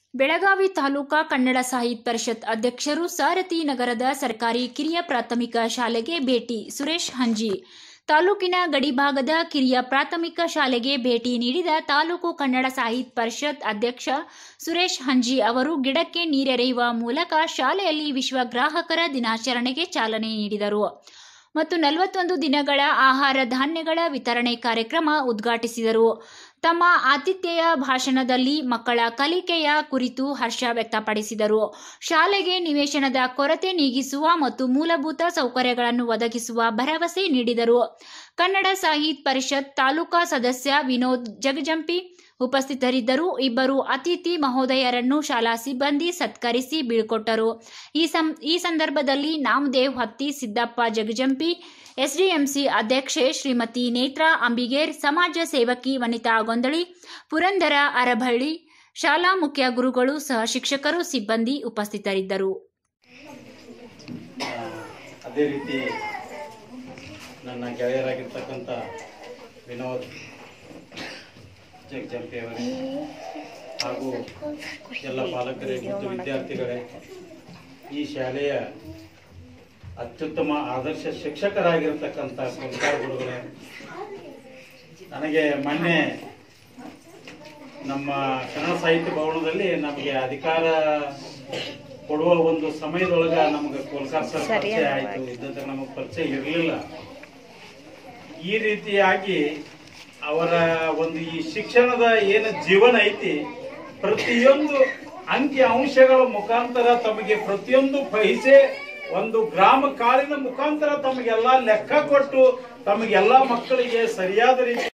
ಬೆಳಗಾವಿ ತಾಲೂಕಾ ಕನ್ನಡ ಸಾಹಿತ್ಯ ಪರಿಷತ್ ಅಧ್ಯಕ್ಷರು ಸಾರಥಿ ನಗರದ ಸರ್ಕಾರಿ ಕಿರಿಯ ಪ್ರಾಥಮಿಕ ಶಾಲೆಗೆ ಭೇಟಿ ಸುರೇಶ್ ಹಂಜಿ ತಾಲೂಕಿನ ಗಡಿಭಾಗದ ಕಿರಿಯ ಪ್ರಾಥಮಿಕ ಶಾಲೆಗೆ ಭೇಟಿ ನೀಡಿದ ತಾಲೂಕು ಕನ್ನಡ ಸಾಹಿತ್ಯ ಪರಿಷತ್ ಅಧ್ಯಕ್ಷ ಸುರೇಶ್ ಹಂಜಿ ಅವರು ಗಿಡಕ್ಕೆ ನೀರೆರೆಯುವ ಮೂಲಕ ಶಾಲೆಯಲ್ಲಿ ವಿಶ್ವ ಗ್ರಾಹಕರ ದಿನಾಚರಣೆಗೆ ಚಾಲನೆ ನೀಡಿದರು ಮತ್ತು ನಲವತ್ತೊಂದು ದಿನಗಳ ಆಹಾರ ಧಾನ್ಯಗಳ ವಿತರಣೆ ಕಾರ್ಯಕ್ರಮ ಉದ್ಘಾಟಿಸಿದರು ತಮ್ಮ ಆತಿಥ್ಯಯ ಭಾಷಣದಲ್ಲಿ ಮಕ್ಕಳ ಕಲಿಕೆಯ ಕುರಿತು ಹರ್ಷ ವ್ಯಕ್ತಪಡಿಸಿದರು ಶಾಲೆಗೆ ನಿವೇಶನದ ಕೊರತೆ ನೀಗಿಸುವ ಮತ್ತು ಮೂಲಭೂತ ಸೌಕರ್ಯಗಳನ್ನು ಒದಗಿಸುವ ಭರವಸೆ ನೀಡಿದರು ಕನ್ನಡ ಸಾಹಿತ್ಯ ಪರಿಷತ್ ತಾಲೂಕಾ ಸದಸ್ಯ ವಿನೋದ್ ಜಗಜಂಪಿ ಉಪಸ್ಥಿತರಿದ್ದರು ಇಬ್ಬರು ಅತಿಥಿ ಮಹೋದಯರನ್ನು ಶಾಲಾ ಸಿಬ್ಬಂದಿ ಸತ್ಕರಿಸಿ ಬೀಳ್ಕೊಟ್ಟರು ಈ ಸಂ ಈ ಸಂದರ್ಭದಲ್ಲಿ ನಾಮದೇವ್ ಹತ್ತಿ ಸಿದ್ದಪ್ಪ ಜಗಜಂಪಿ ಎಸ್ಡಿಎಂಸಿ ಅಧ್ಯಕ್ಷೆ ಶ್ರೀಮತಿ ನೇತ್ರಾ ಅಂಬಿಗೇರ್ ಸಮಾಜ ಸೇವಕಿ ವನಿತಾ ಗೊಂದಳಿ ಪುರಂದರ ಅರಭಳ್ಳಿ ಶಾಲಾ ಮುಖ್ಯ ಗುರುಗಳು ಸಹ ಶಿಕ್ಷಕರು ಸಿಬ್ಬಂದಿ ಉಪಸ್ಥಿತರಿದ್ದರು ಆ, ಅದೇ ರೀತಿ ನನ್ನ ಗೆಳೆಯರಾಗಿರ್ತಕ್ಕಂಥ ವಿನೋದ್ ಜಗಜಂಪಿ ಅವರೇ ಹಾಗೂ ಎಲ್ಲ ಪಾಲಕರೇ ಮತ್ತು ವಿದ್ಯಾರ್ಥಿಗಳೇ ಈ ಶಾಲೆಯ ಅತ್ಯುತ್ತಮ ಆದರ್ಶ ಶಿಕ್ಷಕರಾಗಿರ್ತಕ್ಕಂಥ ಕುಲ್ಕಾರ್ ಗುರುಗಳೇ ನನಗೆ ಮೊನ್ನೆ ನಮ್ಮ ಕನ್ನಡ ಸಾಹಿತ್ಯ ಭವನದಲ್ಲಿ ನಮಗೆ ಅಧಿಕಾರ ಕೊಡುವ ಒಂದು ಸಮಯದೊಳಗ ನಮಗೆ ಕೋಲ್ಕಾರ್ ಸರ್ ಪರಿಚಯ ಆಯ್ತು ಇದ್ದಂತ ನಮಗೆ ಪರಿಚಯ ಇರಲಿಲ್ಲ ಈ ರೀತಿಯಾಗಿ ಅವರ ಒಂದು ಈ ಶಿಕ್ಷಣದ ಏನು ಜೀವನ ಐತಿ ಪ್ರತಿಯೊಂದು ಅಂಕಿ ಅಂಶಗಳ ಮುಖಾಂತರ ತಮಗೆ ಪ್ರತಿಯೊಂದು ಪೈಸೆ ಒಂದು ಗ್ರಾಮ ಕಾಲಿನ ಮುಖಾಂತರ ತಮಗೆಲ್ಲ ಲೆಕ್ಕ ಕೊಟ್ಟು ತಮಗೆಲ್ಲ ಮಕ್ಕಳಿಗೆ ಸರಿಯಾದ ರೀತಿ